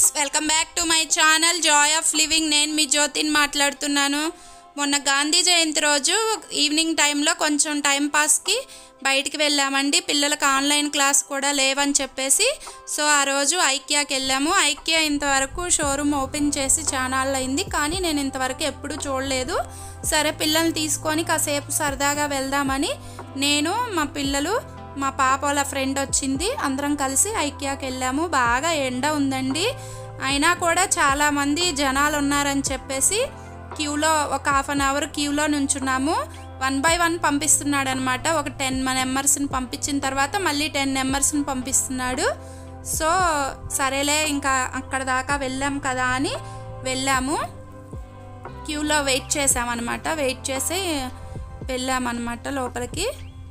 welcome back to my channel joy of living నేను మీ జ్యోతిని మాట్లాడుతున్నాను మొన్న గాంధీ జయంతి రోజు ఈవినింగ్ టైంలో కొంచెం టైం పాస్కి బయటికి వెళ్ళామండి పిల్లలకు ఆన్లైన్ క్లాస్ కూడా లేవని చెప్పేసి సో ఆ రోజు ఐక్యాకి వెళ్ళాము ఐక్యా ఇంతవరకు షోరూమ్ ఓపెన్ చేసి చాలా అయింది కానీ నేను ఇంతవరకు ఎప్పుడూ చూడలేదు సరే పిల్లల్ని తీసుకొని కాసేపు సరదాగా వెళ్దామని నేను మా పిల్లలు మా పాప వాళ్ళ ఫ్రెండ్ వచ్చింది అందరం కలిసి ఐక్యాకి వెళ్ళాము బాగా ఎండ ఉందండి అయినా కూడా చాలామంది జనాలు ఉన్నారని చెప్పేసి క్యూలో ఒక హాఫ్ అన్ అవర్ క్యూలో నుంచున్నాము వన్ బై వన్ పంపిస్తున్నాడు అనమాట ఒక టెన్ నెంబర్స్ని పంపించిన తర్వాత మళ్ళీ టెన్ నెంబర్స్ని పంపిస్తున్నాడు సో సరేలే ఇంకా అక్కడ దాకా వెళ్ళాం కదా అని వెళ్ళాము క్యూలో వెయిట్ చేసామన్నమాట వెయిట్ చేసి వెళ్ళామన్నమాట లోపలికి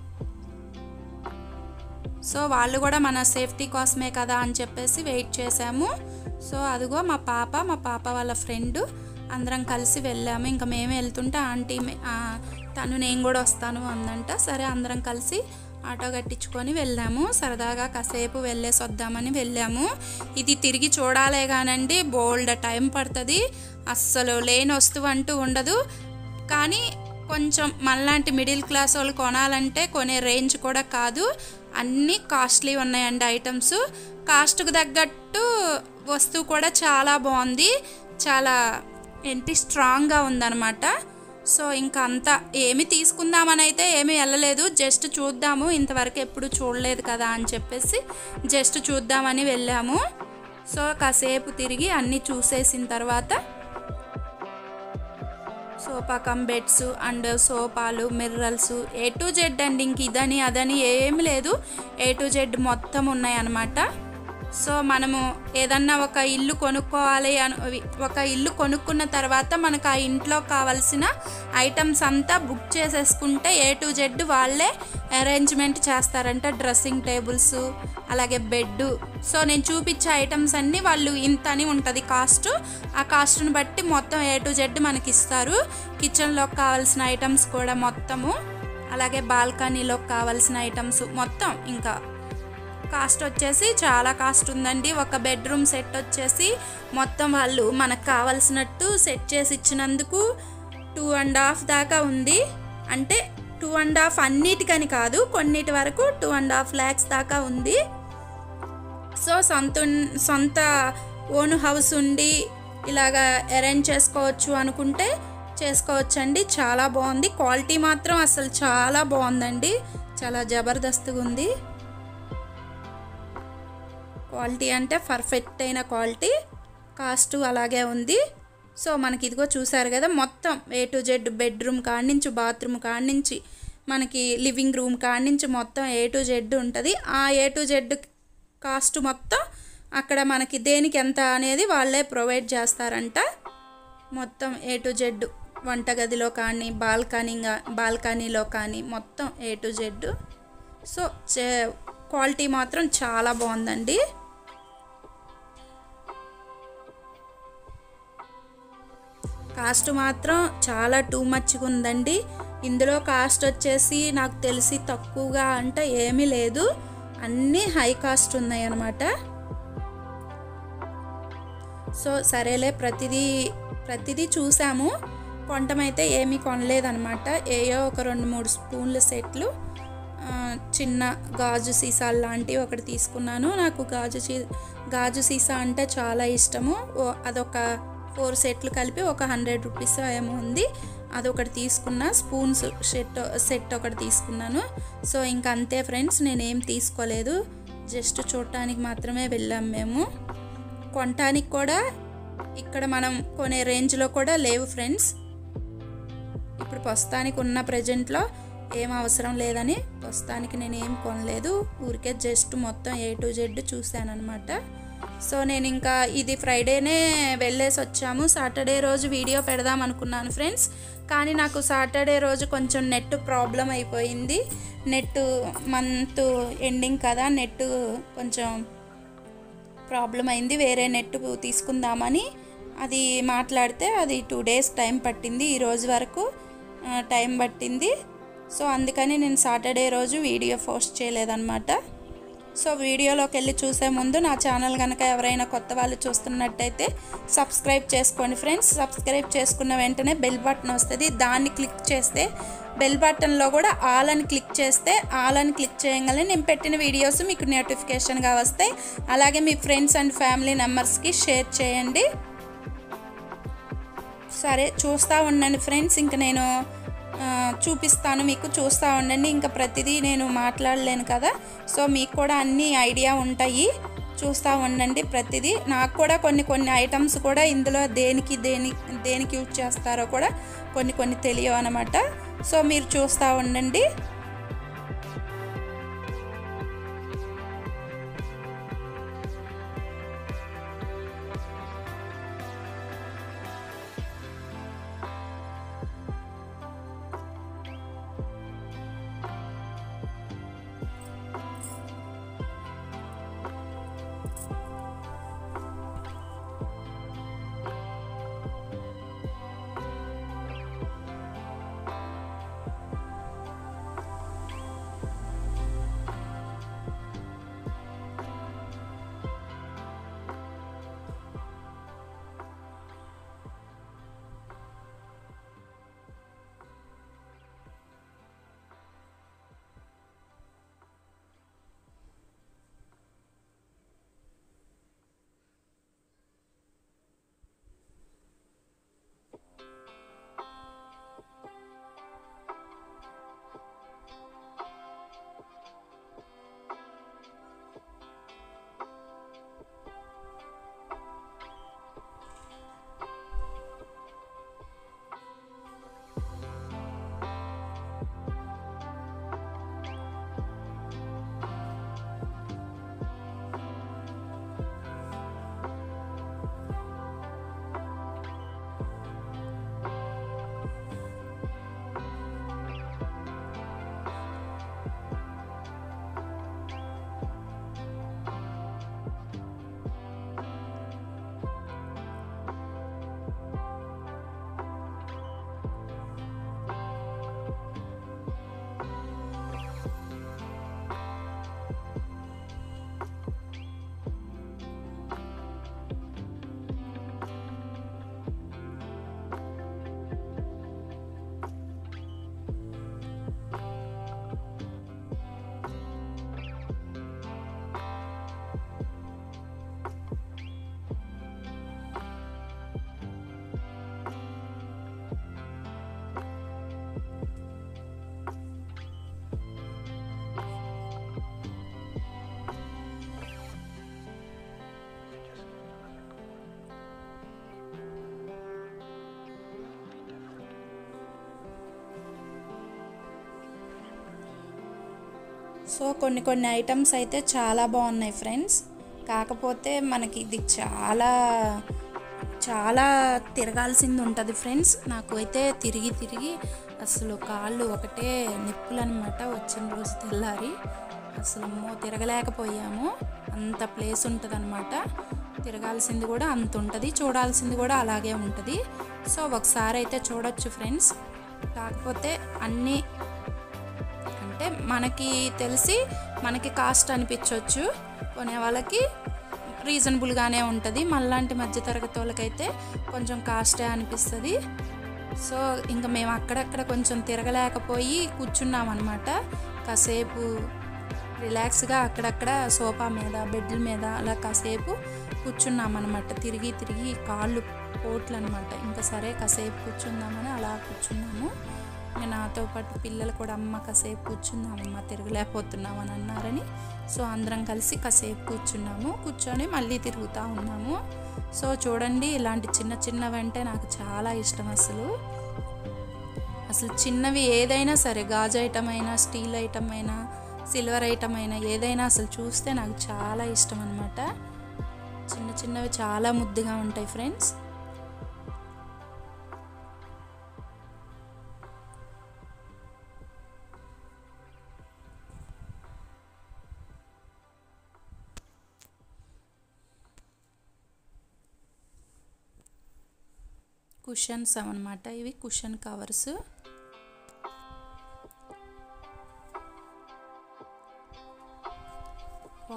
సో వాళ్ళు కూడా మన సేఫ్టీ కోసమే కదా అని చెప్పేసి వెయిట్ చేసాము సో అదిగో మా పాప మా పాప వాళ్ళ ఫ్రెండ్ అందరం కలిసి వెళ్ళాము ఇంకా మేము వెళ్తుంటే ఆంటీ మే- ఆ, తను నేను కూడా వస్తాను అందంట సరే అందరం కలిసి ఆటో కట్టించుకొని వెళ్ళాము సరదాగా కాసేపు వెళ్ళేసి వద్దామని వెళ్ళాము ఇది తిరిగి చూడాలే కానండి బోల్డ్ టైం పడుతుంది అస్సలు లేని వస్తువు అంటూ ఉండదు కానీ కొంచెం మనలాంటి మిడిల్ క్లాస్ వాళ్ళు కొనాలంటే కొనే రేంజ్ కూడా కాదు అన్నీ కాస్ట్లీ ఉన్నాయండి ఐటమ్స్ కాస్ట్కు తగ్గట్టు వస్తువు కూడా చాలా బాగుంది చాలా ఏంటి స్ట్రాంగ్గా ఉందన్నమాట సో ఇంకా అంతా ఏమి తీసుకుందామని అయితే ఏమీ వెళ్ళలేదు జస్ట్ చూద్దాము ఇంతవరకు ఎప్పుడు చూడలేదు కదా అని చెప్పేసి జస్ట్ చూద్దామని వెళ్ళాము సో కాసేపు తిరిగి అన్నీ చూసేసిన తర్వాత సోఫా కమ్ బెడ్స్ అండ్ సోఫాలు మిర్రల్స్ ఏ టు జెడ్ అండి ఇంక ఇదని అదని ఏమి లేదు ఏ టు జెడ్ మొత్తం ఉన్నాయి అన్నమాట సో మనము ఏదన్నా ఒక ఇల్లు కొనుక్కోవాలి అని ఒక ఇల్లు కొనుక్కున్న తర్వాత మనకు ఆ ఇంట్లో కావాల్సిన ఐటమ్స్ అంతా బుక్ చేసేసుకుంటే ఏ టు జెడ్ వాళ్ళే అరేంజ్మెంట్ చేస్తారంట డ్రెస్సింగ్ టేబుల్స్ అలాగే బెడ్ సో నేను చూపించే ఐటమ్స్ అన్నీ వాళ్ళు ఇంత అని ఉంటుంది కాస్ట్ ఆ కాస్ట్ని బట్టి మొత్తం ఏ టు జెడ్ మనకి ఇస్తారు కిచెన్లో కావాల్సిన ఐటమ్స్ కూడా మొత్తము అలాగే బాల్కనీలో కావాల్సిన ఐటమ్స్ మొత్తం ఇంకా కాస్ట్ వచ్చేసి చాలా కాస్ట్ ఉందండి ఒక బెడ్రూమ్ సెట్ వచ్చేసి మొత్తం వాళ్ళు మనకు కావాల్సినట్టు సెట్ చేసి ఇచ్చినందుకు టూ అండ్ హాఫ్ దాకా ఉంది అంటే టూ అండ్ హాఫ్ అన్నిటికని కాదు కొన్నిటి వరకు టూ అండ్ హాఫ్ ల్యాక్స్ దాకా ఉంది సో సొంత ఉన్- సొంత ఓన్ హౌస్ ఉండి ఇలాగా అరేంజ్ చేసుకోవచ్చు అనుకుంటే చేసుకోవచ్చండి చాలా బాగుంది క్వాలిటీ మాత్రం అసలు చాలా బాగుందండి చాలా జబర్దస్త్గా ఉంది క్వాలిటీ అంటే పర్ఫెక్ట్ అయిన క్వాలిటీ కాస్ట్ అలాగే ఉంది సో మనకి ఇదిగో చూసారు కదా మొత్తం ఏ టు జెడ్ బెడ్రూమ్ కాడి నుంచి బాత్రూమ్ కాడి నుంచి మనకి లివింగ్ రూమ్ కాడి నుంచి మొత్తం ఏ టు జెడ్ ఉంటుంది ఆ ఏ టు జెడ్ కాస్ట్ మొత్తం అక్కడ మనకి దేనికి ఎంత అనేది వాళ్ళే ప్రొవైడ్ చేస్తారంట మొత్తం ఏ టు జెడ్ వంటగదిలో కానీ బాల్కనీ బాల్కనీలో కానీ మొత్తం ఏ టు జెడ్ సో చే- క్వాలిటీ మాత్రం చాలా బాగుందండి కాస్ట్ మాత్రం చాలా టూ మచ్గా ఉందండి ఇందులో కాస్ట్ వచ్చేసి నాకు తెలిసి తక్కువగా అంటే ఏమీ లేదు అన్నీ హై కాస్ట్ ఉన్నాయి అన్నమాట సో సరేలే ప్రతిదీ ప్రతిదీ చూసాము కొనటమైతే ఏమీ కొనలేదన్నమాట ఏయో ఒక రెండు మూడు స్పూన్ల సెట్లు ఆ, చిన్న గాజు సీసాలు లాంటివి ఒకటి తీసుకున్నాను నాకు గాజు సీ గాజు సీసా అంటే చాలా ఇష్టము ఓ అదొక ఫోర్ సెట్లు కలిపి ఒక హండ్రెడ్ రూపీస్ ఏమో ఉంది అదొకటి తీసుకున్నా స్పూన్స్ సెట్ సెట్ ఒకటి తీసుకున్నాను సో ఇంక అంతే ఫ్రెండ్స్ నేనేం తీసుకోలేదు జస్ట్ చూడటానికి మాత్రమే వెళ్ళాం మేము కొనటానికి కూడా ఇక్కడ మనం కొనే రేంజ్లో కూడా లేవు ఫ్రెండ్స్ ఇప్పుడు ప్రస్తుతానికి ఉన్న ప్రజెంట్లో ఏం అవసరం లేదని ప్రస్తుతానికి నేను ఏం కొనలేదు ఊరికే జస్ట్ మొత్తం ఏ టు జెడ్ చూశానమాట సో నేను ఇంకా ఇది ఫ్రైడేనే వెళ్ళేసి వచ్చాము సాటర్డే రోజు వీడియో పెడదాం అనుకున్నాను ఫ్రెండ్స్ కానీ నాకు సాటర్డే రోజు కొంచెం నెట్ ప్రాబ్లం అయిపోయింది నెట్ మంత్ ఎండింగ్ కదా నెట్ కొంచెం ప్రాబ్లం అయింది వేరే నెట్ తీసుకుందామని అది మాట్లాడితే అది టూ డేస్ టైం పట్టింది ఈ రోజు వరకు ఆ, టైం పట్టింది సో అందుకని నేను సాటర్డే రోజు వీడియో పోస్ట్ చేయలేదన్నమాట సో వీడియోలోకి వెళ్ళి చూసే ముందు నా ఛానల్ కనుక ఎవరైనా కొత్త వాళ్ళు చూస్తున్నట్టయితే సబ్స్క్రైబ్ చేసుకోండి ఫ్రెండ్స్ సబ్స్క్రైబ్ చేసుకున్న వెంటనే బెల్ బటన్ వస్తుంది దాన్ని క్లిక్ చేస్తే బెల్ బటన్లో కూడా ఆల్ అని క్లిక్ చేస్తే ఆల్ అని క్లిక్ చేయగానే నేను పెట్టిన వీడియోస్ మీకు నోటిఫికేషన్గా వస్తాయి అలాగే మీ ఫ్రెండ్స్ అండ్ ఫ్యామిలీ మెంబర్స్కి షేర్ చేయండి సరే చూస్తూ ఉండండి ఫ్రెండ్స్ ఇంక నేను ఆ, చూపిస్తాను మీకు చూస్తూ ఉండండి ఇంకా ప్రతిదీ నేను మాట్లాడలేను కదా సో మీకు కూడా అన్ని ఐడియా ఉంటాయి చూస్తూ ఉండండి ప్రతిదీ నాకు కూడా కొన్ని కొన్ని ఐటమ్స్ కూడా ఇందులో దేనికి దేని దేనికి యూజ్ చేస్తారో కూడా కొన్ని కొన్ని తెలియవు అనమాట సో మీరు చూస్తూ ఉండండి సో కొన్ని కొన్ని ఐటమ్స్ అయితే చాలా బాగున్నాయి ఫ్రెండ్స్ కాకపోతే మనకి ఇది చాలా చాలా తిరగాల్సింది ఉంటుంది ఫ్రెండ్స్ నాకు అయితే తిరిగి తిరిగి అసలు కాళ్ళు ఒకటే నొప్పులు అనమాట వచ్చిన రోజు తెల్లారి అసలు మో తిరగలేకపోయాము అంత ప్లేస్ ఉంటుంది అనమాట తిరగాల్సింది కూడా అంత ఉంటుంది చూడాల్సింది కూడా అలాగే ఉంటుంది సో ఒకసారి అయితే చూడొచ్చు ఫ్రెండ్స్ కాకపోతే అన్నీ అంటే మనకి తెలిసి మనకి కాస్ట్ అనిపించవచ్చు కొనే వాళ్ళకి రీజనబుల్గానే ఉంటుంది మళ్ళాంటి మధ్యతరగతి వాళ్ళకైతే కొంచెం కాస్టే అనిపిస్తుంది సో ఇంకా మేము అక్కడక్కడ కొంచెం తిరగలేకపోయి కూర్చున్నాం అనమాట కాసేపు రిలాక్స్గా అక్కడక్కడ సోఫా మీద బెడ్ల మీద అలా కాసేపు కూర్చున్నాం అనమాట తిరిగి తిరిగి కాళ్ళు పోట్లు అనమాట ఇంకా సరే కాసేపు కూర్చుందామని అలా కూర్చున్నాము ఇంకా నాతో పాటు పిల్లలు కూడా అమ్మ కాసేపు కూర్చుందామమ్మ తిరగలేకపోతున్నాం అని అన్నారని సో అందరం కలిసి కాసేపు కూర్చున్నాము కూర్చొని మళ్ళీ తిరుగుతూ ఉన్నాము సో చూడండి ఇలాంటి చిన్న చిన్నవి అంటే నాకు చాలా ఇష్టం అసలు అసలు చిన్నవి ఏదైనా సరే గాజు ఐటమ్ అయినా స్టీల్ ఐటమ్ అయినా సిల్వర్ ఐటమ్ అయినా ఏదైనా అసలు చూస్తే నాకు చాలా ఇష్టం అనమాట చిన్న చిన్నవి చాలా ముద్దుగా ఉంటాయి ఫ్రెండ్స్ కుషన్స్ అనమాట ఇవి కుషన్ కవర్స్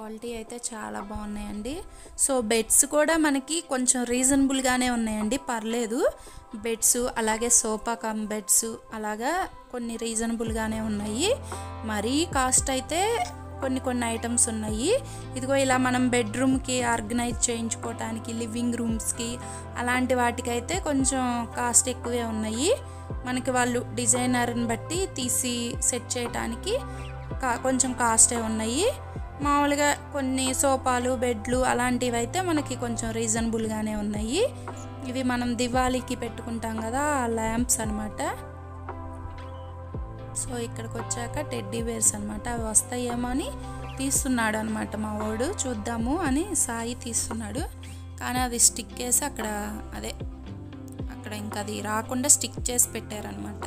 క్వాలిటీ అయితే చాలా బాగున్నాయండి సో బెడ్స్ కూడా మనకి కొంచెం రీజనబుల్గానే ఉన్నాయండి పర్లేదు బెడ్స్ అలాగే సోఫా కమ్ బెడ్స్ అలాగా కొన్ని రీజనబుల్గానే ఉన్నాయి మరీ కాస్ట్ అయితే కొన్ని కొన్ని ఐటమ్స్ ఉన్నాయి ఇదిగో ఇలా మనం బెడ్రూమ్కి ఆర్గనైజ్ చేయించుకోవటానికి లివింగ్ రూమ్స్కి అలాంటి వాటికైతే కొంచెం కాస్ట్ ఎక్కువే ఉన్నాయి మనకి వాళ్ళు డిజైనర్ని బట్టి తీసి సెట్ చేయటానికి కా కొంచెం కాస్టే ఉన్నాయి మామూలుగా కొన్ని సోఫాలు బెడ్లు అలాంటివి అయితే మనకి కొంచెం రీజనబుల్గానే ఉన్నాయి ఇవి మనం దివాళీకి పెట్టుకుంటాం కదా ఆ ల్యాంప్స్ అనమాట సో ఇక్కడికి వచ్చాక టెడ్డీ బేర్స్ అనమాట అవి వస్తాయేమో అని తీస్తున్నాడు అనమాట మా వాడు చూద్దాము అని సాయి తీస్తున్నాడు కానీ అది స్టిక్ చేసి అక్కడ అదే అక్కడ ఇంకా అది రాకుండా స్టిక్ చేసి పెట్టారనమాట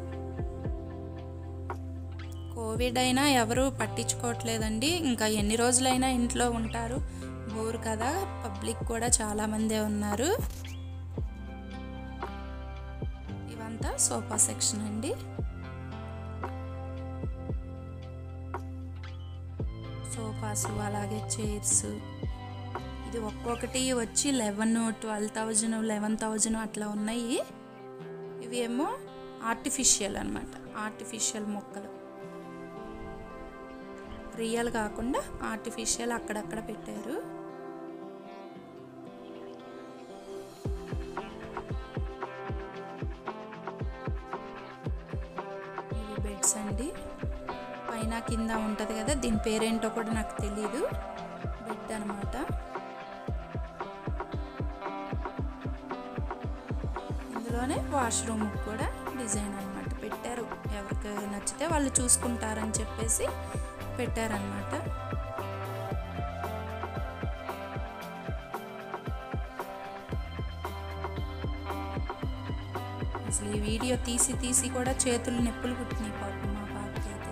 కోవిడ్ అయినా ఎవరు పట్టించుకోవట్లేదండి ఇంకా ఎన్ని రోజులైనా ఇంట్లో ఉంటారు బోర్ కదా పబ్లిక్ కూడా చాలామందే ఉన్నారు ఇవంతా సోఫా సెక్షన్ అండి సోఫాస్ అలాగే చైర్స్ ఇది ఒక్కొక్కటి వచ్చి eleven twelve thousand eleven thousand అట్లా ఉన్నాయి ఇవి ఏమో ఆర్టిఫిషియల్ అనమాట ఆర్టిఫిషియల్ మొక్కలు రియల్ కాకుండా ఆర్టిఫిషియల్ అక్కడక్కడ పెట్టారు ఇవి బెడ్స్ అండి పైన కింద ఉంటుంది కదా దీని పేరేంటో కూడా నాకు తెలియదు బెడ్ అనమాట ఇందులోనే వాష్రూమ్ కూడా డిజైన్ అనమాట పెట్టారు ఎవరికి నచ్చితే వాళ్ళు చూసుకుంటారని చెప్పేసి పెట్టారనమాట అసలు ఈ వీడియో తీసి తీసి కూడా చేతులు నొప్పులు పుట్టినాయి పాపం మా పాపకి అయితే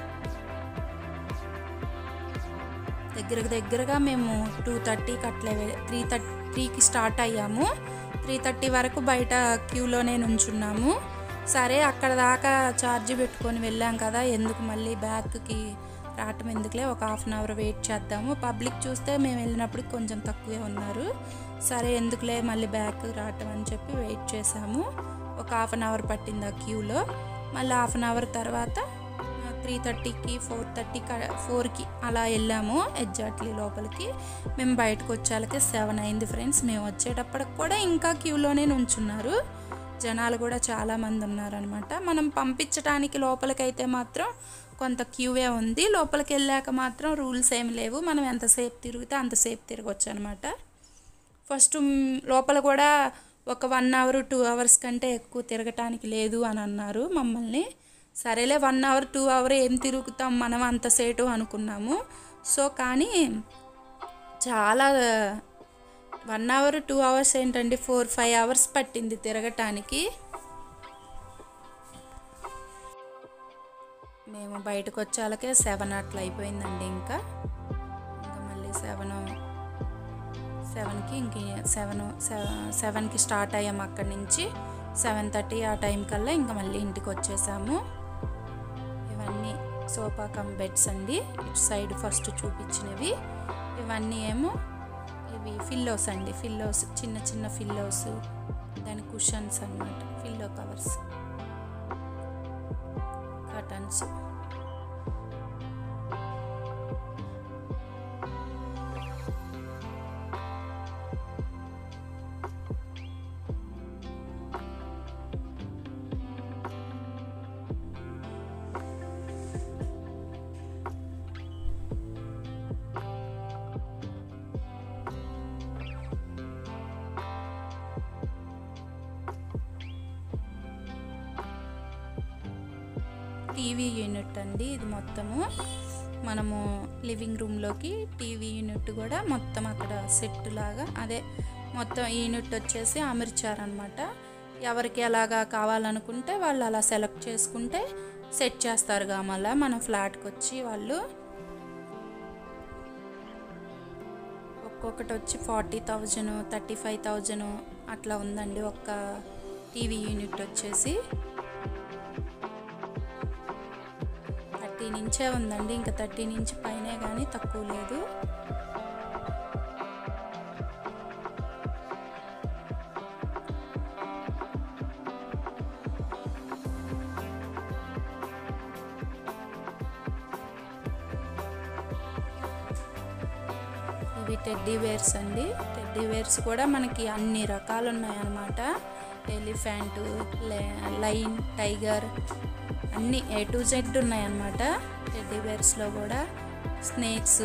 దగ్గరకు దగ్గరగా మేము టూ థర్టీకి అట్లే త్రీ థర్టీ త్రీకి స్టార్ట్ అయ్యాము త్రీ థర్టీ వరకు బయట క్యూలోనే నుంచున్నాము సరే అక్కడ దాకా ఛార్జ్ పెట్టుకొని వెళ్ళాం కదా ఎందుకు మళ్ళీ బ్యాక్కి రావటం ఎందుకులే ఒక హాఫ్ అన్ అవర్ వెయిట్ చేద్దాము పబ్లిక్ చూస్తే మేము వెళ్ళినప్పుడు కొంచెం తక్కువే ఉన్నారు సరే ఎందుకులే మళ్ళీ బ్యాక్ రావటం అని చెప్పి వెయిట్ చేసాము ఒక హాఫ్ అన్ అవర్ పట్టింది ఆ క్యూలో మళ్ళీ హాఫ్ అన్ అవర్ తర్వాత త్రీ థర్టీకి ఫోర్ థర్టీ ఫోర్కి అలా వెళ్ళాము ఎగ్జాక్ట్లీ లోపలికి మేము బయటకు వచ్చేళ్ళకి సెవెన్ అయింది ఫ్రెండ్స్ మేము వచ్చేటప్పటికి కూడా ఇంకా క్యూలోనే నుంచున్నారు జనాలు కూడా చాలామంది ఉన్నారనమాట మనం పంపించడానికి లోపలికైతే మాత్రం కొంత క్యూవే ఉంది లోపలికి వెళ్ళాక మాత్రం రూల్స్ ఏమి లేవు మనం ఎంతసేపు తిరిగితే అంతసేపు తిరగచ్చు అనమాట ఫస్ట్ లోపల కూడా ఒక వన్ అవర్ టూ అవర్స్ కంటే ఎక్కువ తిరగటానికి లేదు అని అన్నారు మమ్మల్ని సరేలే వన్ అవర్ టూ అవర్ ఏం తిరుగుతాం మనం అంతసేటు అనుకున్నాము సో కానీ చాలా వన్ అవర్ టూ అవర్స్ ఏంటండి ఫోర్ ఫైవ్ అవర్స్ పట్టింది తిరగటానికి మేము బయటకు వచ్చేళ్ళకే సెవెన్ అట్లా అయిపోయిందండి ఇంకా ఇంకా మళ్ళీ సెవెన్ సెవెన్కి ఇంక సెవెన్ సెవెన్కి స్టార్ట్ అయ్యాము అక్కడి నుంచి సెవెన్ థర్టీ ఆ టైం కల్లా ఇంకా మళ్ళీ ఇంటికి వచ్చేసాము ఇవన్నీ సోఫా కమ్ బెడ్స్ అండి ఇటు సైడ్ ఫస్ట్ చూపించినవి ఇవన్నీ ఏమో ఇవి ఫిల్లోస్ అండి ఫిల్లోస్ చిన్న చిన్న ఫిల్లోస్ దాని కుషన్స్ అన్నమాట pillow covers curtains TV unit అండి ఇది మొత్తము మనము లివింగ్ రూమ్లోకి టీవీ యూనిట్ కూడా మొత్తం అక్కడ సెట్ లాగా అదే మొత్తం యూనిట్ వచ్చేసి అమర్చారనమాట ఎవరికి ఎలాగా కావాలనుకుంటే వాళ్ళు అలా సెలెక్ట్ చేసుకుంటే సెట్ చేస్తారు మళ్ళీ మన ఫ్లాట్కి వచ్చి వాళ్ళు ఒక్కొక్కటి వచ్చి forty thousand thirty five thousand అట్లా ఉందండి ఒక్క టీవీ యూనిట్ వచ్చేసి థర్టీ నుంచే ఉందండి ఇంకా థర్టీ నుంచి పైనే కానీ తక్కువ లేదు ఇవి టెడ్డీ వేర్స్ అండి టెడ్డీ వేర్స్ కూడా మనకి అన్ని రకాలు ఉన్నాయన్నమాట ఎలిఫెంట్ లైన్ టైగర్ అన్నీ ఏ టు జెడ్ ఉన్నాయన్నమాట టెడ్డీ వేర్స్లో కూడా స్నేక్స్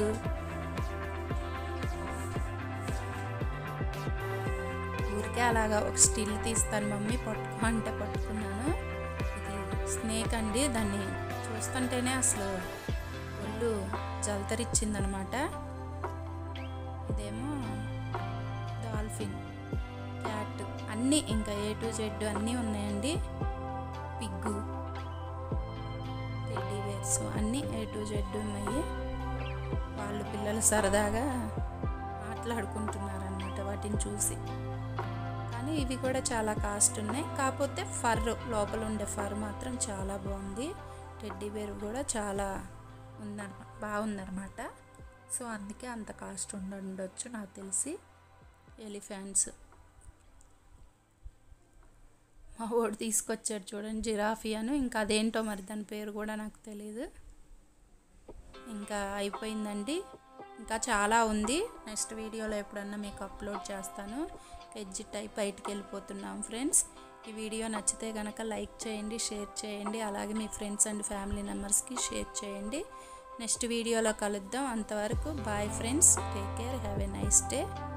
ఊరికే అలాగా ఒక స్టిల్ తీస్తాను మమ్మీ పట్టుకో అంటే పట్టుకున్నాను ఇది స్నేక్ అండి దాన్ని చూస్తుంటేనే అసలు ఒళ్ళు జలతరిచ్చిందనమాట ఇదేమో డాల్ఫిన్ క్యాట్ అన్నీ ఇంకా ఏ టు జెడ్ అన్నీ ఉన్నాయండి పిగ్గు టెడ్డీ వేర్స్ అన్నీ ఏ టు జెడ్ ఉన్నాయి వాళ్ళు పిల్లలు సరదాగా మాట్లాడుకుంటున్నారనమాట వాటిని చూసి కానీ ఇవి కూడా చాలా కాస్ట్ ఉన్నాయి కాకపోతే ఫర్ లోపల ఉండే ఫర్ మాత్రం చాలా బాగుంది టెడ్డీ బేర్ కూడా చాలా ఉందన్నమాట బాగుందన్నమాట సో అందుకే అంత కాస్ట్ ఉండొచ్చు నాకు తెలిసి ఎలిఫెంట్స్ మా వాడు తీసుకొచ్చాడు చూడండి జిరాఫియాను ఇంకా అదేంటో మరి దాని పేరు కూడా నాకు తెలియదు ఇంకా అయిపోయిందండి ఇంకా చాలా ఉంది నెక్స్ట్ వీడియోలో ఎప్పుడన్నా మీకు అప్లోడ్ చేస్తాను ఎగ్జిట్ అయి బయటికి వెళ్ళిపోతున్నాం ఫ్రెండ్స్ ఈ వీడియో నచ్చితే కనుక లైక్ చేయండి షేర్ చేయండి అలాగే మీ ఫ్రెండ్స్ అండ్ ఫ్యామిలీ మెంబర్స్కి షేర్ చేయండి నెక్స్ట్ వీడియోలో కలుద్దాం అంతవరకు bye friends take care have a nice day